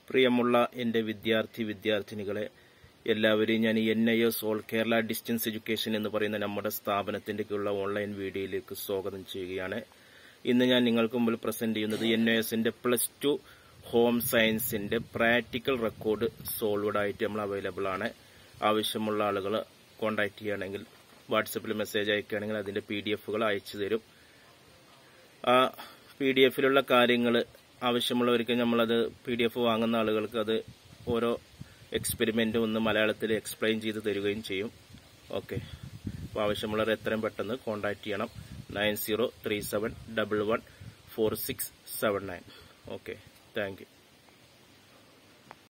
പ്രിയമുള്ള എൻ്റെ വിദ്യാർത്ഥി വിദ്യാർത്ഥിനികളെ എല്ലാവരെയും ഞാൻ N I S all Kerala distance education എന്ന് പറയുന്ന നമ്മുടെ സ്ഥാപനത്തിൻ്റെക്കുള്ള ഓൺലൈൻ വീഡിയോയിലേക്ക് സ്വാഗതം ചെയ്യുകയാണ് ഇന്ന് ഞാൻ നിങ്ങൾക്ക് മുമ്പിൽ പ്രസന്റ് ചെയ്യുന്നത് എൻ ഐ എസിന്റെ പ്ലസ് ടു ഹോം സയൻസിന്റെ പ്രാക്ടിക്കൽ റെക്കോർഡ് സോൾവഡ് ആയിട്ട് നമ്മൾ അവൈലബിൾ ആണ് ആവശ്യമുള്ള ആളുകൾ കോൺടാക്ട് ചെയ്യുകയാണെങ്കിൽ വാട്സപ്പിൽ മെസ്സേജ് അയക്കുകയാണെങ്കിൽ അതിന്റെ പി ഡി എഫുകൾ അയച്ചു തരും ആ പി ഡി എഫിലുള്ള കാര്യങ്ങൾ ആവശ്യമുള്ളവർക്ക് നമ്മളത് പി ഡി എഫ് വാങ്ങുന്ന ആളുകൾക്ക് അത് ഓരോ എക്സ്പെരിമെന്റും ഒന്ന് മലയാളത്തിൽ എക്സ്പ്ലെയിൻ ചെയ്ത് തരികയും ചെയ്യും ഓക്കെ അപ്പോൾ ആവശ്യമുള്ളവർ എത്രയും പെട്ടെന്ന് കോൺടാക്ട് ചെയ്യണം nine zero three seven double one four six seven nine okay thank U